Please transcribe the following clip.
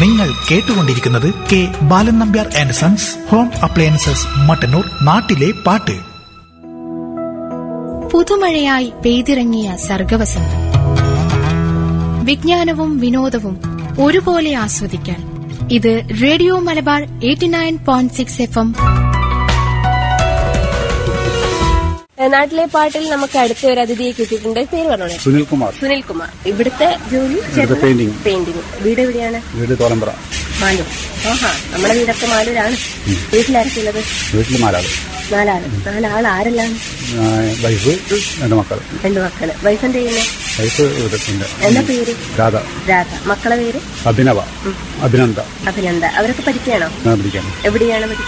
നിങ്ങൾ കേട്ടുകൊണ്ടിരിക്കുന്നത് K Balan Nambiar and sons home appliances Mattannur നാട്ടിലെ പാട്ട് പുതുമഴയായി പെയ്തിറങ്ങിയ സർഗവസന്തം വിജ്ഞാനവും വിനോദവും ഒരുപോലെ ആസ്വദിക്കാൻ ഇത് radio Malabar eighty nine point six F M നാട്ടിലെ പാട്ടിൽ നമുക്ക് അടുത്ത ഒരു അതിഥിയെ കിട്ടിയിട്ടുണ്ട് പേര് പറഞ്ഞോളെ സുനിൽ കുമാർ സുനിൽ കുമാർ ഇവിടുത്തെ ജോലി ഇവിടുത്തെ painting. പെയിന്റിംഗ് വീട് എവിടെയാണ് വീട് തോലമ്പ്ര മാലൂർ ആഹാ നമ്മുടെ വീടൊക്കെ മാലൂരാണ് വീട്ടിലാരൊക്കെയുള്ളത് വീട്ടിൽ നാലാള് നാലാള് നാലാൾ ആരെല്ലാം ആ, വൈഫ് രണ്ട് മക്കൾ രണ്ടു മക്കള് വൈഫ് എന്ത് ചെയ്യുന്നത് വൈഫ് വീട്ടിലുണ്ട് എന്താ പേര് രാധ രാധ മക്കളെ പേര് അഭിനവ അഭിനന്ദ അഭിനന്ദ അവരൊക്കെ പഠിക്കുകയാണോ ഞാൻ പിടിക്കാൻ എവിടെയാണ് പഠിക്കുന്നത്